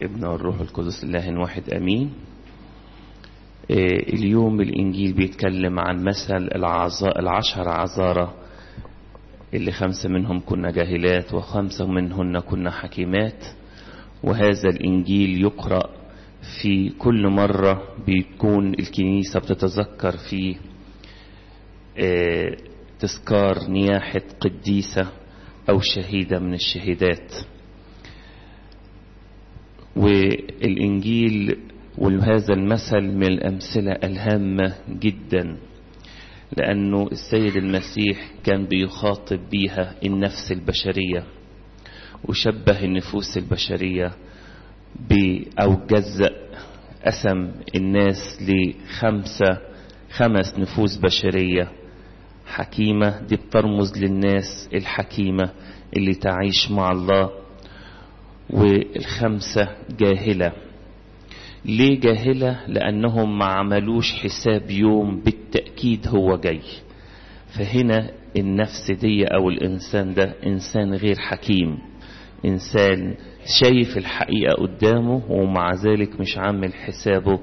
والابن والروح القدس الله واحد أمين اليوم الإنجيل بيتكلم عن مثل العشر عذارة اللي خمسة منهم كنا جاهلات وخمسة منهن كنا حكيمات وهذا الإنجيل يقرأ في كل مرة بيكون الكنيسة بتتذكر فيه تذكار نياحة قديسة أو شهيدة من الشهيدات والإنجيل وهذا المثل من الأمثلة الهامة جدا لأنه السيد المسيح كان بيخاطب بيها النفس البشرية وشبه النفوس البشرية أو جزأ قسم الناس لخمسة خمس نفوس بشرية حكيمة دي بترمز للناس الحكيمة اللي تعيش مع الله والخمسة جاهلة ليه جاهلة لأنهم ما عملوش حساب يوم بالتأكيد هو جاي فهنا النفس دي أو الإنسان ده إنسان غير حكيم إنسان شايف الحقيقة قدامه ومع ذلك مش عامل حسابه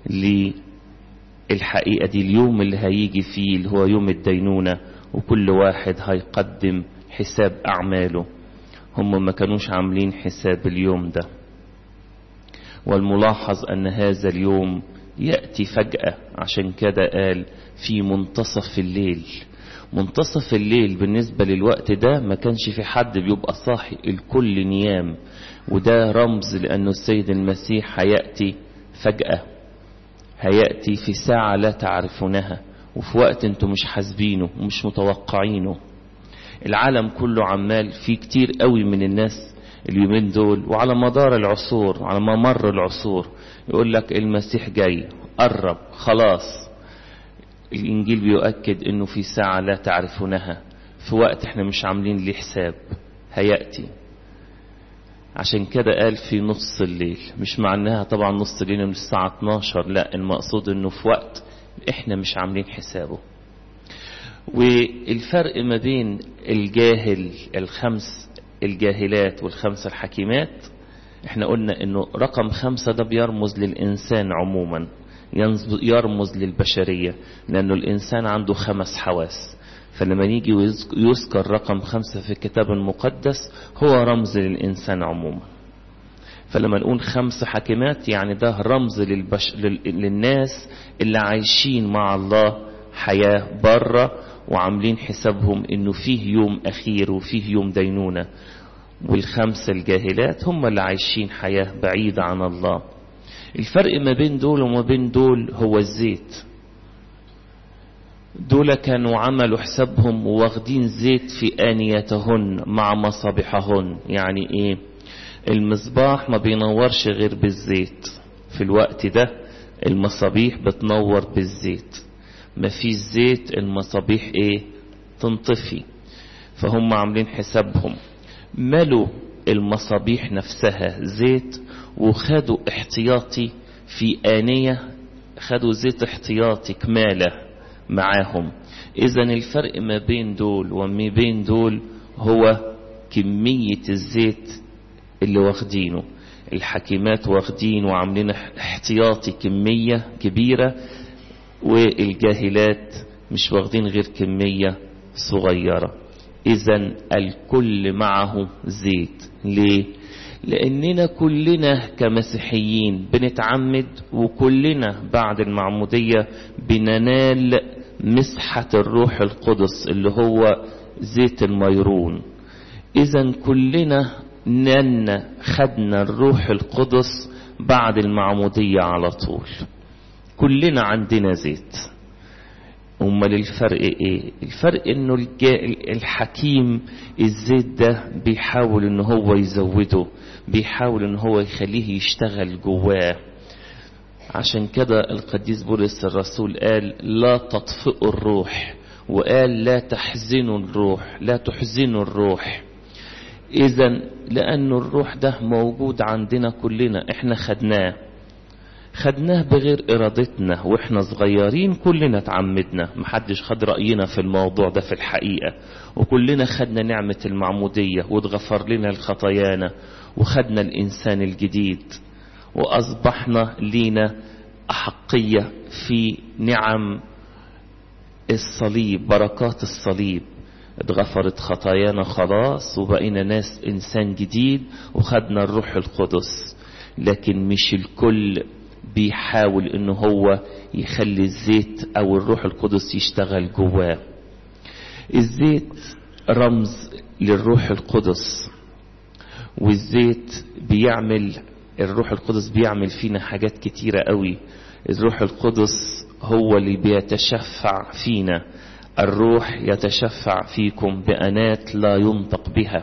للحقيقة دي اليوم اللي هيجي فيه اللي هو يوم الدينونة وكل واحد هيقدم حساب أعماله هم ما كانوش عاملين حساب اليوم ده والملاحظ أن هذا اليوم يأتي فجأة عشان كده قال في منتصف الليل منتصف الليل بالنسبة للوقت ده ما كانش في حد بيبقى صاحي الكل نيام وده رمز لأنه السيد المسيح هيأتي فجأة هيأتي في ساعة لا تعرفونها وفي وقت انتم مش حاسبينه ومش متوقعينه العالم كله عمال في كتير قوي من الناس اليومين دول وعلى مدار العصور على ممر العصور يقول لك المسيح جاي قرب خلاص الإنجيل بيؤكد إنه في ساعة لا تعرفونها في وقت احنا مش عاملين ليه حساب هيأتي عشان كده قال في نص الليل مش معناها طبعا نص الليل من الساعة 12 لا المقصود انه في وقت احنا مش عاملين حسابه والفرق ما بين الجاهل الخمس الجاهلات والخمسة الحكيمات احنا قلنا انه رقم خمسة ده بيرمز للإنسان عموما يرمز للبشرية لأنه الإنسان عنده خمس حواس فلما نيجي يذكر رقم خمسة في الكتاب المقدس هو رمز للإنسان عموما فلما نقول خمس حكيمات يعني ده رمز للبش... للناس اللي عايشين مع الله حياة بره وعاملين حسابهم انه فيه يوم اخير وفيه يوم دينونة والخمسة الجاهلات هم اللي عايشين حياة بعيدة عن الله الفرق ما بين دول وما بين دول هو الزيت دول كانوا عملوا حسابهم واخدين زيت في آنيتهن مع مصابيحهن يعني ايه المصباح ما بينورش غير بالزيت في الوقت ده المصابيح بتنور بالزيت ما فيش زيت المصابيح ايه تنطفي فهم عاملين حسابهم ملوا المصابيح نفسها زيت وخدوا احتياطي في آنية خدوا زيت احتياطي كمالة معاهم اذا الفرق ما بين دول وما بين دول هو كمية الزيت اللي واخدينه الحكيمات واخدين وعاملين احتياطي كمية كبيرة والجاهلات مش واخدين غير كمية صغيرة اذا الكل معه زيت ليه لاننا كلنا كمسيحيين بنتعمد وكلنا بعد المعمودية بننال مسحة الروح القدس اللي هو زيت الميرون اذا كلنا نن خدنا الروح القدس بعد المعمودية على طول كلنا عندنا زيت امال الفرق ايه الفرق انه الحكيم الزيت ده بيحاول ان هو يزوده بيحاول ان هو يخليه يشتغل جواه عشان كده القديس بولس الرسول قال لا تطفئوا الروح وقال لا تحزنوا الروح لا تحزنوا الروح اذا لأن الروح ده موجود عندنا كلنا احنا خدناه خدناه بغير ارادتنا واحنا صغيرين كلنا اتعمدنا محدش خد رأينا في الموضوع ده في الحقيقة وكلنا خدنا نعمة المعمودية واتغفر لنا الخطايانا وخدنا الانسان الجديد وأصبحنا لينا أحقية في نعم الصليب بركات الصليب اتغفرت خطايانا خلاص وبقينا ناس إنسان جديد وخدنا الروح القدس لكن مش الكل بيحاول ان هو يخلي الزيت او الروح القدس يشتغل جواه الزيت رمز للروح القدس والزيت بيعمل الروح القدس بيعمل فينا حاجات كتيرة قوي الروح القدس هو اللي بيتشفع فينا الروح يتشفع فيكم بأنات لا ينطق بها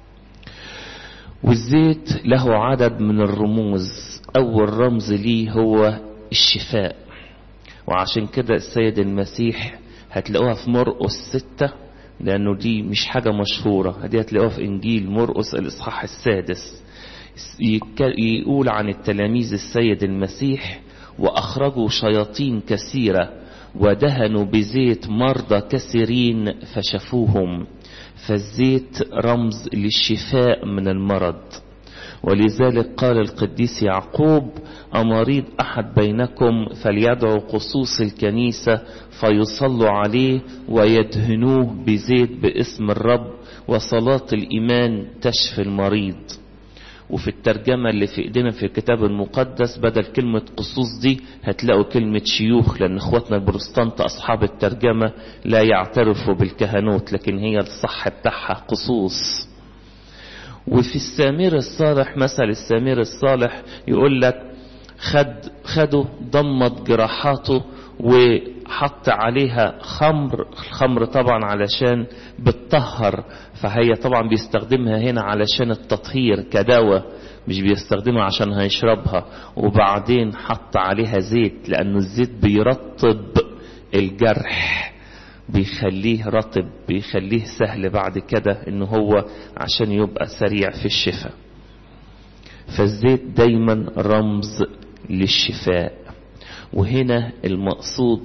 والزيت له عدد من الرموز أول رمز ليه هو الشفاء وعشان كده السيد المسيح هتلاقوها في مرقس ستة لأنه دي مش حاجة مشهورة دي هتلاقوها في إنجيل مرقس الإصحاح السادس يقول عن التلاميذ السيد المسيح وأخرجوا شياطين كثيرة ودهنوا بزيت مرضى كثيرين فشفوهم فالزيت رمز للشفاء من المرض ولذلك قال القديس يعقوب أمريض أحد بينكم فليدعو قصوص الكنيسة فيصلوا عليه ويدهنوه بزيت باسم الرب وصلاة الإيمان تشفي المريض وفي الترجمة اللي في ايدينا في الكتاب المقدس بدل كلمة قصوص دي هتلاقوا كلمة شيوخ لان اخواتنا البروستانت اصحاب الترجمة لا يعترفوا بالكهنوت لكن هي الصح بتاعها قصوص وفي السامير الصالح مثل السامير الصالح يقول لك خد خده ضمت جراحاته وحط عليها خمر الخمر طبعا علشان بتطهر فهي طبعا بيستخدمها هنا علشان التطهير كدواء مش بيستخدمها عشان هيشربها وبعدين حط عليها زيت لانه الزيت بيرطب الجرح بيخليه رطب بيخليه سهل بعد كده ان هو عشان يبقى سريع في الشفاء فالزيت دايما رمز للشفاء وهنا المقصود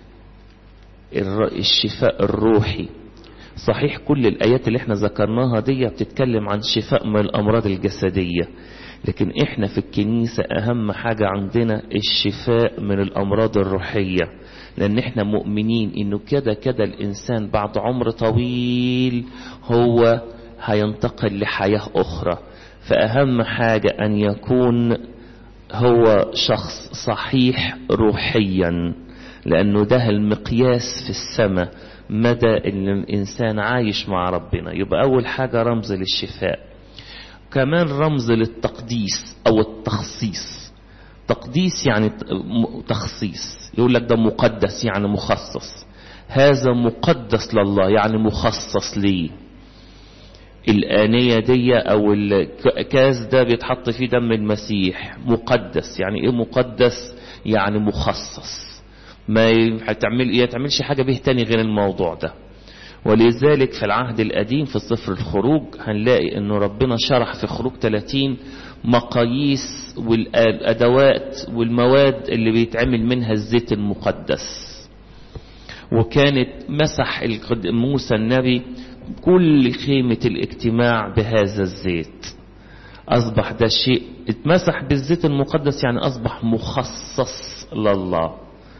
الشفاء الروحي صحيح كل الآيات اللي احنا ذكرناها دي بتتكلم عن شفاء من الأمراض الجسدية لكن احنا في الكنيسة أهم حاجة عندنا الشفاء من الأمراض الروحية لأن احنا مؤمنين إنه كده كده الإنسان بعد عمر طويل هو هينتقل لحياة أخرى فأهم حاجة أن يكون هو شخص صحيح روحيا لأنه ده المقياس في السماء مدى ان الانسان عايش مع ربنا يبقى اول حاجة رمز للشفاء كمان رمز للتقديس او التخصيص تقديس يعني تخصيص يقول لك ده مقدس يعني مخصص هذا مقدس لله يعني مخصص ليه الآنية دي أو الكاس ده بيتحط فيه دم المسيح مقدس يعني إيه مقدس يعني مخصص ما هتعمل ايه تعملش حاجة به تاني غير الموضوع ده ولذلك في العهد القديم في سفر الخروج هنلاقي انه ربنا شرح في خروج 30 مقاييس والادوات والمواد اللي بيتعمل منها الزيت المقدس وكانت مسح موسى النبي كل خيمة الاجتماع بهذا الزيت اصبح ده شيء اتمسح بالزيت المقدس يعني اصبح مخصص لله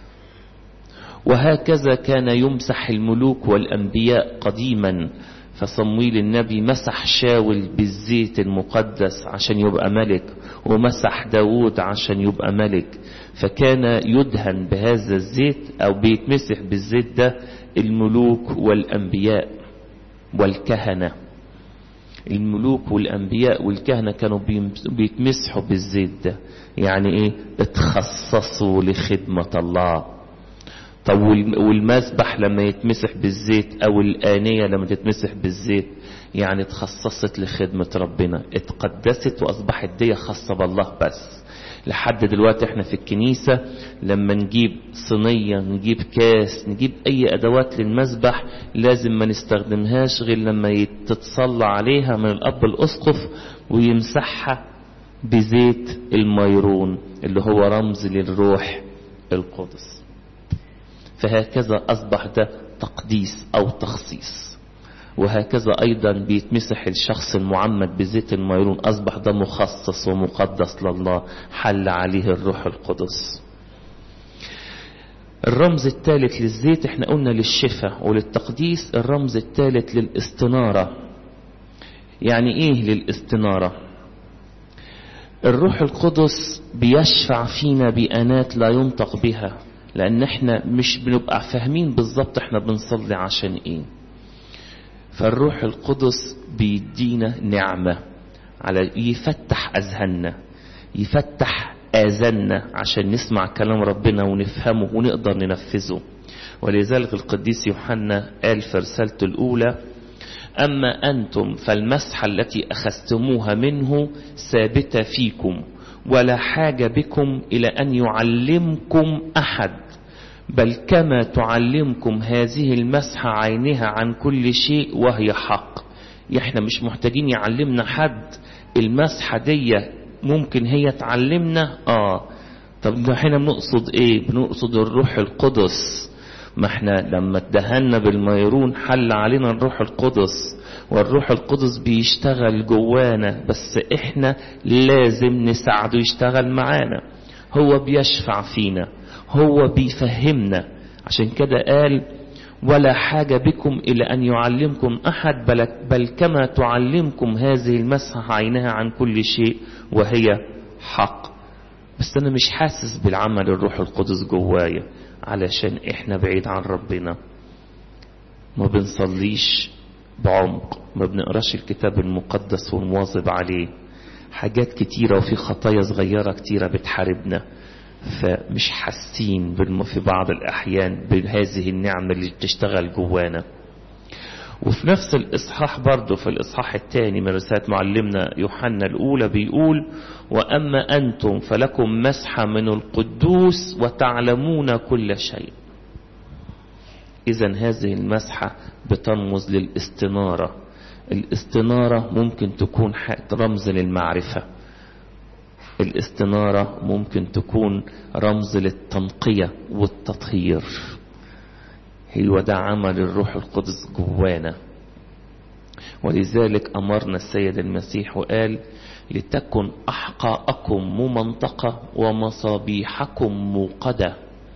وهكذا كان يمسح الملوك والأنبياء قديما فصمويل النبي مسح شاول بالزيت المقدس عشان يبقى ملك ومسح داود عشان يبقى ملك فكان يدهن بهذا الزيت أو بيتمسح بالزيت ده الملوك والأنبياء والكهنة الملوك والأنبياء والكهنة كانوا بيتمسحوا بالزيت ده يعني ايه اتخصصوا لخدمة الله طب والمسبح لما يتمسح بالزيت او الآنية لما تتمسح بالزيت يعني اتخصصت لخدمة ربنا اتقدست واصبحت دي خاصة بالله بس لحد دلوقتي احنا في الكنيسة لما نجيب صينية نجيب كاس نجيب اي ادوات للمسبح لازم ما نستخدمهاش غير لما تتصلى عليها من الاب الاسقف ويمسحها بزيت الميرون اللي هو رمز للروح القدس فهكذا أصبح ده تقديس أو تخصيص وهكذا أيضا بيتمسح الشخص المعمد بزيت الميرون أصبح ده مخصص ومقدس لله حل عليه الروح القدس الرمز الثالث للزيت احنا قلنا للشفاء وللتقديس الرمز الثالث للاستنارة يعني ايه للاستنارة الروح القدس بيشفع فينا بأنات لا ينطق بها لأن احنا مش بنبقى فاهمين بالظبط احنا بنصلي عشان ايه فالروح القدس بيدينا نعمة على يفتح أذهاننا يفتح آذاننا عشان نسمع كلام ربنا ونفهمه ونقدر ننفذه ولذلك القديس يوحنا قال في رسالته الأولى أما أنتم فالمسحة التي أخذتموها منه ثابتة فيكم ولا حاجة بكم إلى أن يعلمكم أحد بل كما تعلمكم هذه المسحة عينها عن كل شيء وهي حق احنا مش محتاجين يعلمنا حد المسحة دي ممكن هي تعلمنا اه طب احنا بنقصد ايه بنقصد الروح القدس ما احنا لما اتدهنا بالميرون حل علينا الروح القدس والروح القدس بيشتغل جوانا بس احنا لازم نساعده يشتغل معانا هو بيشفع فينا هو بيفهمنا عشان كده قال ولا حاجة بكم إلى أن يعلمكم أحد بل, بل كما تعلمكم هذه المسحة عينها عن كل شيء وهي حق بس أنا مش حاسس بالعمل الروح القدس جوايا علشان إحنا بعيد عن ربنا ما بنصليش بعمق ما بنقراش الكتاب المقدس ونواظب عليه حاجات كتيرة وفي خطايا صغيرة كتيرة بتحاربنا فمش حاسين في بعض الأحيان بهذه النعمة اللي بتشتغل جوانا وفي نفس الإصحاح برضه في الإصحاح الثاني من رسالة معلمنا يوحنا الأولى بيقول وأما أنتم فلكم مسحة من القدوس وتعلمون كل شيء إذا هذه المسحة بترمز للاستنارة الاستنارة ممكن تكون رمز للمعرفة الاستنارة ممكن تكون رمز للتنقية والتطهير هو ده عمل الروح القدس جوانا ولذلك أمرنا السيد المسيح وقال لتكن أحقاءكم ممنطقة ومصابيحكم موقدة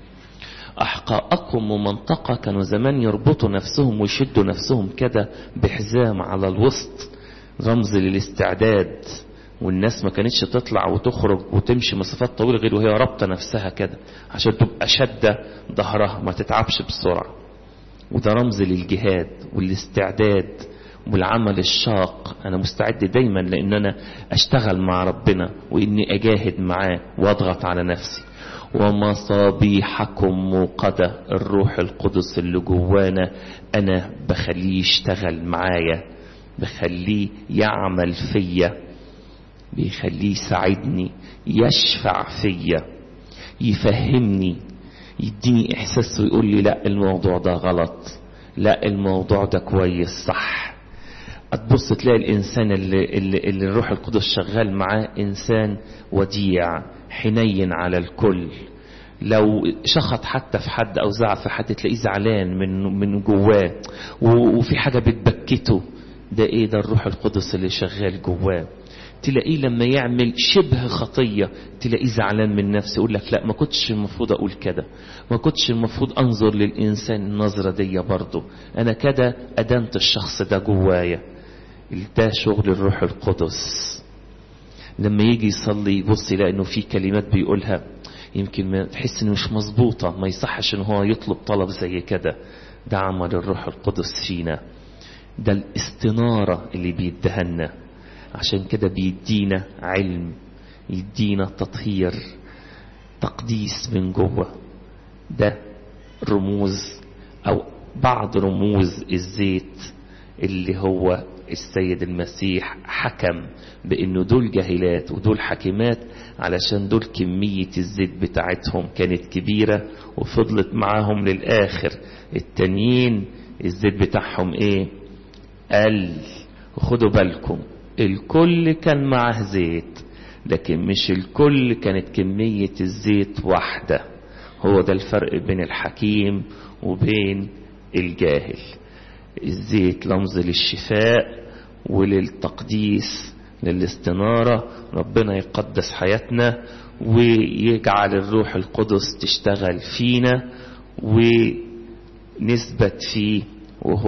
أحقاءكم ممنطقة كانوا زمان يربطوا نفسهم ويشدوا نفسهم كده بحزام على الوسط رمز للاستعداد والناس ما كانتش تطلع وتخرج وتمشي مسافات طويلة غير وهي رابطة نفسها كده عشان تبقى شدة ظهرها ما تتعبش بسرعة وده رمز للجهاد والاستعداد والعمل الشاق انا مستعد دايما لان انا اشتغل مع ربنا واني اجاهد معاه واضغط على نفسي ومصابيحكم موقدة الروح القدس اللي جوانا انا بخليه يشتغل معايا بخليه يعمل فيا بيخليه يساعدني يشفع فيا يفهمني يديني احساس ويقول لي لا الموضوع ده غلط لا الموضوع ده كويس صح هتبص تلاقي الانسان اللي, اللي, اللي الروح القدس شغال معاه انسان وديع حنين على الكل لو شخط حتى في حد او زعل في حد تلاقيه زعلان من من جواه وفي حاجه بتبكته ده ايه ده الروح القدس اللي شغال جواه تلاقيه لما يعمل شبه خطية تلاقيه زعلان من نفسه يقول لك لا ما كنتش المفروض أقول كده ما كنتش المفروض أنظر للإنسان النظرة دي برضه أنا كده أدنت الشخص ده جوايا ده شغل الروح القدس لما يجي يصلي يبص يلاقي انه في كلمات بيقولها يمكن ما تحس انه مش مظبوطه ما يصحش ان هو يطلب طلب زي كده ده عمل الروح القدس فينا ده الاستناره اللي بيدهنا عشان كده بيدينا علم يدينا تطهير تقديس من جوه ده رموز او بعض رموز الزيت اللي هو السيد المسيح حكم بانه دول جاهلات ودول حكيمات علشان دول كمية الزيت بتاعتهم كانت كبيرة وفضلت معاهم للآخر التانيين الزيت بتاعهم ايه قل وخدوا بالكم الكل كان معاه زيت لكن مش الكل كانت كمية الزيت واحدة هو ده الفرق بين الحكيم وبين الجاهل الزيت رمز للشفاء وللتقديس للاستنارة ربنا يقدس حياتنا ويجعل الروح القدس تشتغل فينا ونثبت فيه وهو